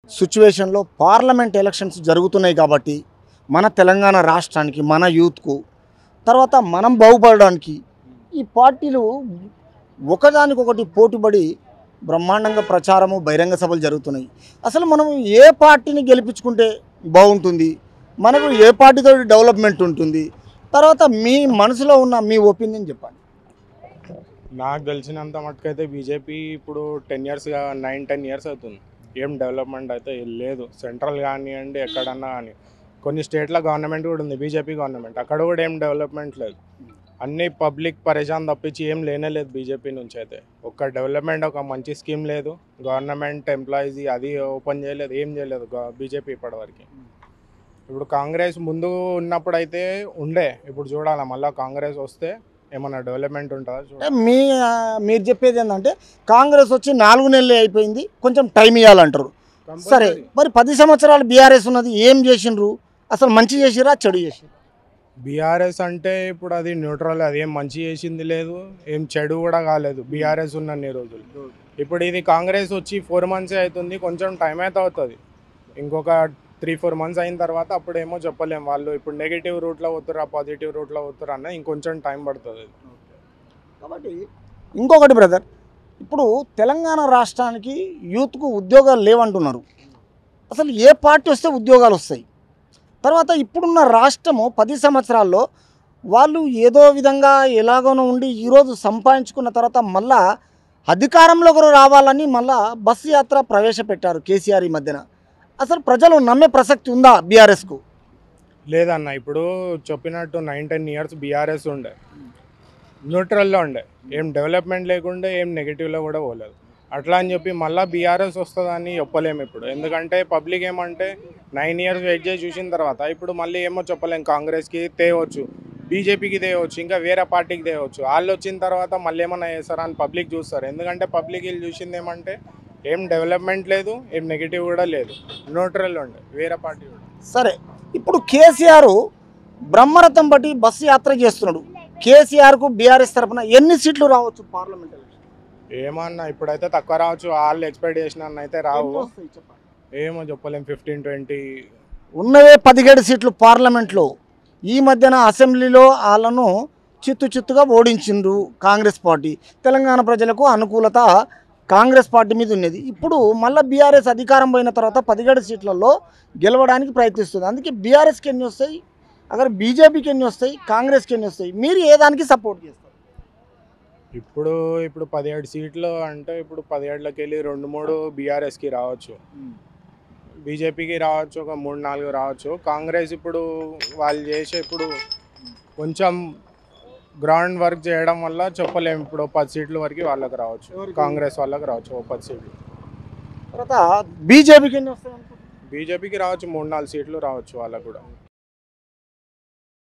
సిచ్యువేషన్లో parliament elections జరుగుతున్నాయి కాబట్టి మన తెలంగాణ రాష్ట్రానికి మన యూత్కు తర్వాత మనం బాగుపడడానికి ఈ పార్టీలు ఒకదానికొకటి పోటీపడి బ్రహ్మాండంగా ప్రచారము బహిరంగ సభలు జరుగుతున్నాయి అసలు మనం ఏ పార్టీని గెలిపించుకుంటే బాగుంటుంది మనకు ఏ పార్టీతో డెవలప్మెంట్ ఉంటుంది తర్వాత మీ మనసులో ఉన్న మీ ఒపీనియన్ చెప్పండి నాకు తెలిసినంత మటుకైతే బీజేపీ ఇప్పుడు ten years nine ten years అవుతుంది ఏం డెవలప్మెంట్ అయితే లేదు సెంట్రల్ కానివ్వండి ఎక్కడన్నా కానీ కొన్ని స్టేట్ల గవర్నమెంట్ కూడా ఉంది బీజేపీ గవర్నమెంట్ అక్కడ కూడా ఏం డెవలప్మెంట్ లేదు అన్ని పబ్లిక్ పరేషాన్ తప్పించి ఏం లేనే లేదు బీజేపీ నుంచి అయితే ఒక్క డెవలప్మెంట్ ఒక మంచి స్కీమ్ లేదు గవర్నమెంట్ ఎంప్లాయీస్ అది ఓపెన్ చేయలేదు ఏం చేయలేదు బీజేపీ ఇప్పటివరకు ఇప్పుడు కాంగ్రెస్ ముందు ఉన్నప్పుడు అయితే ఉండే ఇప్పుడు చూడాలి మళ్ళీ కాంగ్రెస్ వస్తే ఏమన్నా డెవలప్మెంట్ ఉంటుందా చూడాలి అంటే మీ ఆ, మీరు చెప్పేది ఏంటంటే కాంగ్రెస్ వచ్చి నాలుగు నెలలు అయిపోయింది కొంచెం టైం ఇవ్వాలంటారు సరే మరి పది సంవత్సరాలు బీఆర్ఎస్ ఉన్నది ఏం చేసిండ్రు అసలు మంచి చేసిరా చెడు చేసిరా బీఆర్ఎస్ అంటే ఇప్పుడు అది న్యూట్రల్ అది ఏం మంచి చేసింది లేదు ఏం చెడు కూడా కాలేదు బీఆర్ఎస్ ఉన్నన్ని రోజులు ఇప్పుడు ఇది కాంగ్రెస్ వచ్చి ఫోర్ మంత్స్ అవుతుంది కొంచెం టైం అయితే అవుతుంది ఇంకొక త్రీ ఫోర్ మంత్స్ అయిన తర్వాత అప్పుడు ఏమో చెప్పలేం వాళ్ళు ఇప్పుడు నెగిటివ్ రూట్లో పోతురా పాజిటివ్ రూట్లో పోతురా అన్న ఇంకొంచెం టైం పడుతుంది కాబట్టి ఇంకొకటి బ్రదర్ ఇప్పుడు తెలంగాణ రాష్ట్రానికి యూత్కు ఉద్యోగాలు లేవంటున్నారు అసలు ఏ పార్టీ వస్తే ఉద్యోగాలు వస్తాయి తర్వాత ఇప్పుడున్న రాష్ట్రము పది సంవత్సరాల్లో వాళ్ళు ఏదో విధంగా ఎలాగోనో ఉండి ఈరోజు సంపాదించుకున్న తర్వాత మళ్ళా అధికారంలోకి రావాలని మళ్ళా బస్సు యాత్ర ప్రవేశపెట్టారు కేసీఆర్ ఈ మధ్యన అసలు ప్రజలు నమ్మే ప్రసక్తి ఉందా బీఆర్ఎస్కు లేదన్న ఇప్పుడు చెప్పినట్టు నైన్ టెన్ ఇయర్స్ బీఆర్ఎస్ ఉండే న్యూట్రల్లో ఉండే ఏం డెవలప్మెంట్ లేకుండే ఏం నెగిటివ్లో కూడా పోలేదు అట్లా అని చెప్పి మళ్ళీ బీఆర్ఎస్ వస్తుందని చెప్పలేము ఇప్పుడు ఎందుకంటే పబ్లిక్ ఏమంటే నైన్ ఇయర్స్ వెయిట్ చేసి చూసిన తర్వాత ఇప్పుడు మళ్ళీ ఏమో చెప్పలేం కాంగ్రెస్కి తేవచ్చు బీజేపీకి తేవచ్చు ఇంకా వేరే పార్టీకి తేవచ్చు వాళ్ళు వచ్చిన తర్వాత మళ్ళీ ఏమన్నా చేస్తారా అని పబ్లిక్ చూస్తారు ఎందుకంటే పబ్లిక్ వీళ్ళు చూసింది ఏమంటే ఏం డెవలప్మెంట్ లేదు ఏం నెగిటివ్ కూడా లేదు న్యూట్రల్ ఉండే వేరే పార్టీ కూడా సరే ఇప్పుడు కేసీఆర్ బ్రహ్మరథం బట్టి బస్సు యాత్ర చేస్తున్నాడు కేసీఆర్కు బీఆర్ఎస్ తరఫున ఎన్ని సీట్లు రావచ్చు పార్లమెంట్ ఎలక్షన్? ఏమన్నా ఇప్పుడైతే తక్కువ రావచ్చు వాళ్ళు ఎక్స్పెక్ట్ చేసిన అయితే రావు ఎన్ని వస్తాయి చెప్పండి. ఏమో చెప్పలేం ఫిఫ్టీన్ ట్వంటీ ఉన్నవే పదిహేడు సీట్లు పార్లమెంట్లో ఈ మధ్యన అసెంబ్లీలో వాళ్ళను చిత్తు చిత్తుగా ఓడించిండ్రు కాంగ్రెస్ పార్టీ తెలంగాణ ప్రజలకు అనుకూలత కాంగ్రెస్ పార్టీ మీద ఉన్నది ఇప్పుడు మళ్ళీ బీఆర్ఎస్ అధికారం పోయిన తర్వాత పదిహేడు సీట్లలో గెలవడానికి ప్రయత్నిస్తుంది అందుకే బీఆర్ఎస్కి ఎన్ని వస్తాయి అక్కడ బీజేపీకి ఎన్ని వస్తాయి కాంగ్రెస్కి ఎన్ని వస్తాయి మీరు ఏ దానికి సపోర్ట్ చేస్తారు ఇప్పుడు ఇప్పుడు పదిహేడు సీట్లు అంటే ఇప్పుడు పదిహేడులోకి వెళ్ళి రెండు మూడు బీఆర్ఎస్కి రావచ్చు బీజేపీకి రావచ్చు ఒక మూడు నాలుగు రావచ్చు కాంగ్రెస్ ఇప్పుడు వాళ్ళు చేసే ఇప్పుడు కొంచెం గ్రౌండ్ వర్క్ చేయడం వల్ల చెప్పలేము ఇప్పుడు ఓ పది సీట్ల వరకు వాళ్ళకి రావచ్చు ఎవరికి? కాంగ్రెస్ వాళ్ళకి రావచ్చు ఓ పది సీట్లు తర్వాత బీజేపీకి ఎన్ని వస్తాయి అనుకుంటున్నారు? బీజేపీకి రావచ్చు మూడు నాలుగు సీట్లు రావచ్చు వాళ్ళకు కూడా